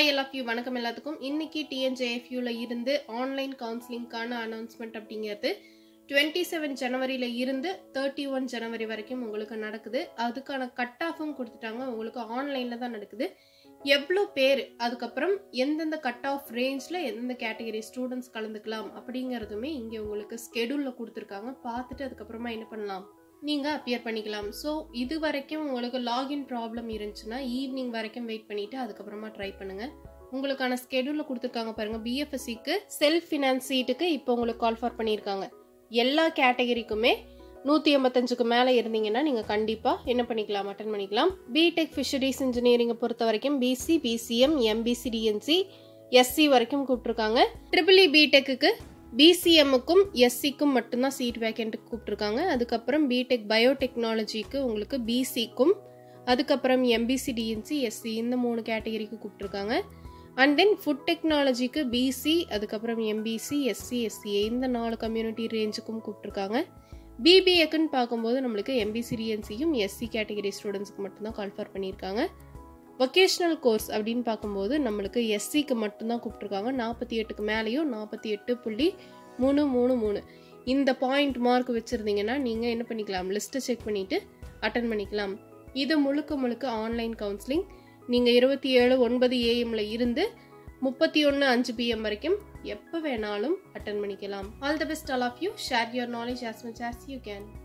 hi எல்லாஃப்யூ வணக்கம் எல்லாத்துக்கும் இன்னைக்கு டிஎன்ஜேஎஃப்யூல இருந்து ஆன்லைன் கவுன்சிலிங்கான அனௌன்ஸ்மெண்ட் அப்படிங்கிறது டுவெண்ட்டி செவன் ஜனவரியில இருந்து தேர்ட்டி ஒன் ஜனவரி வரைக்கும் உங்களுக்கு நடக்குது அதுக்கான கட் ஆஃபும் கொடுத்துட்டாங்க உங்களுக்கு ஆன்லைன்ல தான் நடக்குது எவ்வளோ பேர் அதுக்கப்புறம் எந்தெந்த கட் ஆஃப் ரேஞ்சில் எந்தெந்த கேட்டகரி ஸ்டூடெண்ட்ஸ் கலந்துக்கலாம் அப்படிங்கிறதுமே இங்கே உங்களுக்கு ஸ்கெடியூலில் கொடுத்துருக்காங்க பார்த்துட்டு அதுக்கப்புறமா என்ன பண்ணலாம் நீங்கள் அப்பியர் பண்ணிக்கலாம் ஸோ இது வரைக்கும் உங்களுக்கு லாகின் ப்ராப்ளம் இருந்துச்சுன்னா ஈவினிங் வரைக்கும் வெயிட் பண்ணிவிட்டு அதுக்கப்புறமா ட்ரை பண்ணுங்கள் உங்களுக்கான ஸ்கெடியூலில் கொடுத்துருக்காங்க பாருங்கள் பிஎஃப்எஸ்சிக்கு செல்ஃப் ஃபினான்ஸ் சீட்டுக்கு இப்போ உங்களுக்கு கால் ஃபார் பண்ணியிருக்காங்க எல்லா கேட்டகரிக்குமே நூற்றி எண்பத்தஞ்சுக்கு மேலே இருந்தீங்கன்னா நீங்கள் கண்டிப்பாக என்ன பண்ணிக்கலாம் அட்டன் பண்ணிக்கலாம் பிடெக் ஃபிஷரிஸ் இன்ஜினியரிங்கை பொறுத்த வரைக்கும் BC BCM MBC DNC SC வரைக்கும் கூப்பிட்ருக்காங்க ட்ரிபிள் இ பிடெக்குக்கு பிசிஎம்முக்கும் எஸ்சிக்கும் மட்டும்தான் சீட் வேக்கண்ட்டுக்கு கூப்பிட்ருக்காங்க அதுக்கப்புறம் பிடெக் பயோடெக்னாலஜிக்கு உங்களுக்கு பிசிக்கும் அதுக்கப்புறம் எம்பிசி டிஎன்சி எஸ்சி இந்த மூணு கேட்டகரிக்கு கூப்பிட்ருக்காங்க அண்ட் தென் ஃபுட் டெக்னாலஜிக்கு பிசி அதுக்கப்புறம் எம்பிசி எஸ்சி எஸ்சிஏ இந்த நாலு கம்யூனிட்டி ரேஞ்சுக்கும் கூப்பிட்ருக்காங்க பிபிஏக்குன்னு பார்க்கும்போது நம்மளுக்கு எம்பிசி டிஎன்சியும் எஸ்சி கேட்டகரி ஸ்டூடெண்ட்ஸ்க்கு மட்டும்தான் கால்ஃபர் பண்ணியிருக்காங்க வொக்கேஷ்னல் கோர்ஸ் அப்படின்னு பார்க்கும்போது நம்மளுக்கு எஸ்சிக்கு மட்டும்தான் கூப்பிட்ருக்காங்க நாற்பத்தி எட்டுக்கு மேலேயும் நாற்பத்தி எட்டு புள்ளி மூணு மூணு மூணு இந்த பாயிண்ட் மார்க் வச்சுருந்தீங்கன்னா நீங்கள் என்ன பண்ணிக்கலாம் லிஸ்ட்டை செக் பண்ணிவிட்டு அட்டன் பண்ணிக்கலாம் இது முழுக்க முழுக்க ஆன்லைன் கவுன்சிலிங் நீங்கள் இருபத்தி ஏழு ஒன்பது ஏஎம்ல இருந்து முப்பத்தி ஒன்று அஞ்சு பிஎம் வரைக்கும் எப்போ வேணாலும் அட்டன் பண்ணிக்கலாம் all the best all of you share your knowledge as much as you can